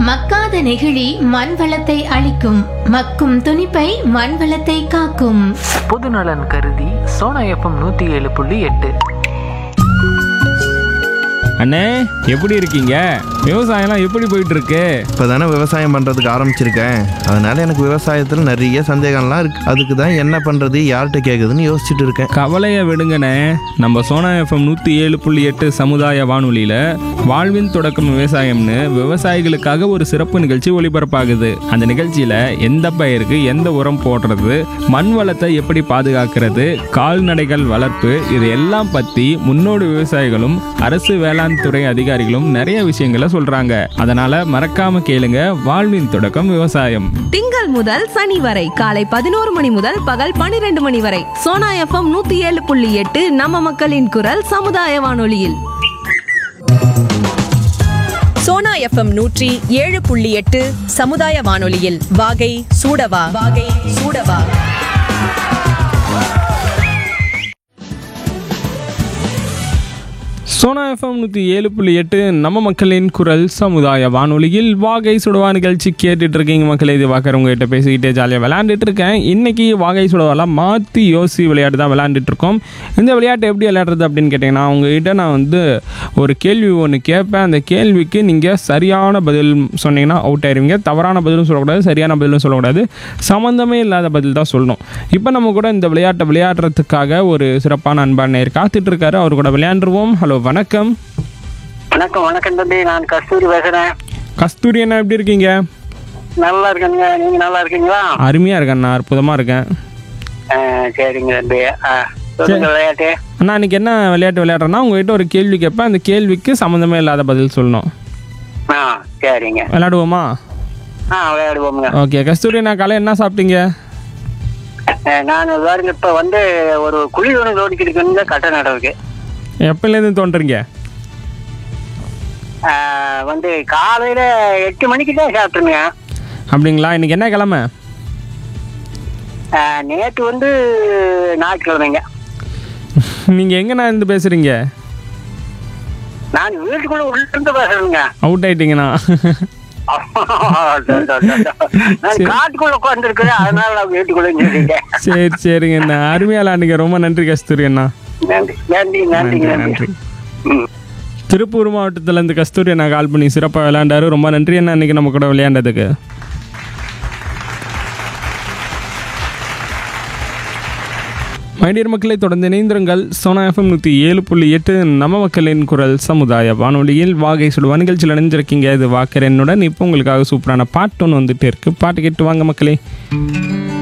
மக்காத நெகிழி மண் வளத்தை அழிக்கும் மக்கும் துணிப்பை மண் வளத்தை காக்கும் பொதுநலன் கருதி சோனா எஃப்எம் நூற்றி ஏழு புள்ளி எட்டு அண்ணே எப்படி இருக்கீங்க விவசாயம்லாம் எப்படி போயிட்டு இருக்கு இப்போ தானே விவசாயம் பண்ணுறதுக்கு ஆரம்பிச்சிருக்கேன் அதனால் எனக்கு விவசாயத்தில் நிறைய சந்தேகம்லாம் இருக்குது அதுக்கு தான் என்ன பண்ணுறது யார்கிட்ட கேட்குதுன்னு யோசிச்சுட்டு இருக்கேன் கவலையை விடுங்கண்ணே நம்ம சோனா எஃப்எம் நூற்றி ஏழு புள்ளி எட்டு சமுதாய வானொலியில் வாழ்வின் தொடக்கம் விவசாயம்னு விவசாயிகளுக்காக ஒரு சிறப்பு நிகழ்ச்சி ஒளிபரப்பாகுது அந்த நிகழ்ச்சியில் எந்த பயிருக்கு எந்த உரம் போடுறது மண் வளத்தை எப்படி பாதுகாக்கிறது கால்நடைகள் வளர்ப்பு இது எல்லாம் பற்றி முன்னோடி விவசாயிகளும் அரசு வேளாண் துறை அதிகாரிகளும் நிறைய விஷயங்களை சொல்றாங்க அதனால மறக்காம கேளுங்க வாழ்வின் தொடக்கம் விவசாயம் திங்கள் முதல் சனி வரை காலை பதினோரு மணி முதல் பகல் பனிரெண்டு மணி வரை சோனா எஃப்எம் நூத்தி ஏழு புள்ளி எட்டு நம்ம மக்களின் குரல் சமுதாய வானொலியில் சோனா எஃப்எம் நூற்றி ஏழு புள்ளி எட்டு சமுதாய வானொலியில் வாகை சூடவா வாகை சூடவா சோனா எஃப்எம் நூற்றி ஏழு புள்ளி எட்டு நம்ம மக்களின் குரல் சமுதாய வானொலியில் வாகை சுடவா நிகழ்ச்சி கேட்டுட்டு இருக்கீங்க மக்களே இது வாக்கர் உங்ககிட்ட பேசிக்கிட்டே ஜாலியாக விளையாண்டுட்டு இருக்கேன் இன்னைக்கு வாகை சுடவாலாம் மாற்றி யோசி விளையாட்டு தான் விளையாண்டுட்டு இருக்கோம் இந்த விளையாட்டு எப்படி விளையாடுறது அப்படின்னு கேட்டிங்கன்னா உங்ககிட்ட நான் வந்து ஒரு கேள்வி ஒன்று கேட்பேன் அந்த கேள்விக்கு நீங்கள் சரியான பதில் சொன்னீங்கன்னா அவுட் ஆயிருவீங்க தவறான பதிலும் சொல்லக்கூடாது சரியான பதிலும் சொல்லக்கூடாது சம்மந்தமே இல்லாத பதில் தான் சொல்லணும் இப்போ நம்ம கூட இந்த விளையாட்டை விளையாடுறதுக்காக ஒரு சிறப்பான அன்பான நேர் காத்துட்டு இருக்காரு அவர் கூட விளையாண்டுருவோம் ஹலோ வணக்கம் வணக்கம் வணக்கம் தம்பி நான் கஸ்தூரி பேசுறேன் கஸ்தூரி அண்ணா எப்படி இருக்கீங்க நல்லா இருக்கேங்க நீங்க நல்லா இருக்கீங்களா அருமையாக இருக்கேன் அண்ணா அற்புதமாக இருக்கேன் ஆ, சரிங்க தம்பி ஆ, சொல்லுங்க விளையாட்டு அண்ணா இன்னைக்கு என்ன விளையாட்டு விளையாடுறேன்னா உங்ககிட்ட ஒரு கேள்வி கேட்பேன் அந்த கேள்விக்கு சம்மந்தமே இல்லாத பதில் சொல்லணும் ஆ சரிங்க விளையாடுவோமா ஆ விளையாடுவோமுங்க ஓகே கஸ்தூரி அண்ணா காலை என்ன சாப்பிட்டீங்க ஆ, நான் பாருங்க இப்ப வந்து ஒரு குழி ஒன்று தோடிக்கிட்டு இருக்குங்க கட்ட நடவுக்கு எப்போலேருந்து தோன்றீங்க ஆ, வந்து காலையில எட்டு மணிக்கு தான் சாப்பிட்டுருங்க அப்படிங்களா இன்னைக்கு என்ன கிழமை ஆ, நேத்து வந்து ஞாயிற்றுக்கிழமைங்க நீங்கள் எங்கண்ணா இருந்து பேசுகிறீங்க நான் வீட்டுக்குள்ள உள்ள இருந்து பேசுறேங்க அவுட் ஆயிட்டீங்கண்ணா நான் காட்டுக்குள்ள உட்கார்ந்து இருக்கிறேன் அதனால நான் வீட்டுக்குள்ள சொல்லிட்டேன் சரி சரிங்க அண்ணா அருமையால அன்றைக்கி ரொம்ப நன்றி கஸ்தூரி அண்ணா நன்றி நன்றி நன்றி நன்றி நன்றி நன்றி ம் திருப்பூர் மாவட்டத்திலேருந்து கஸ்தூரி அண்ணா கால் பண்ணி சிறப்பாக விளையாண்டாரு ரொம்ப நன்றி அண்ணா இன்னைக்கு நம்ம கூட விளையாண்டதுக்கு மைடியர் மக்களை தொடர்ந்து இணைந்திருங்கள் சோனா எஃப்எம் நூற்றி ஏழு புள்ளி எட்டு நம்ம மக்களின் குரல் சமுதாய வானொலியில் வாகை சுடுவா நிகழ்ச்சியில் இணைஞ்சிருக்கீங்க இது வாக்கர் என்னுடன் இப்போ உங்களுக்காக சூப்பரான பாட்டு ஒன்று வந்துட்டு இருக்கு பாட்டு கேட்டு வாங்க மக்களே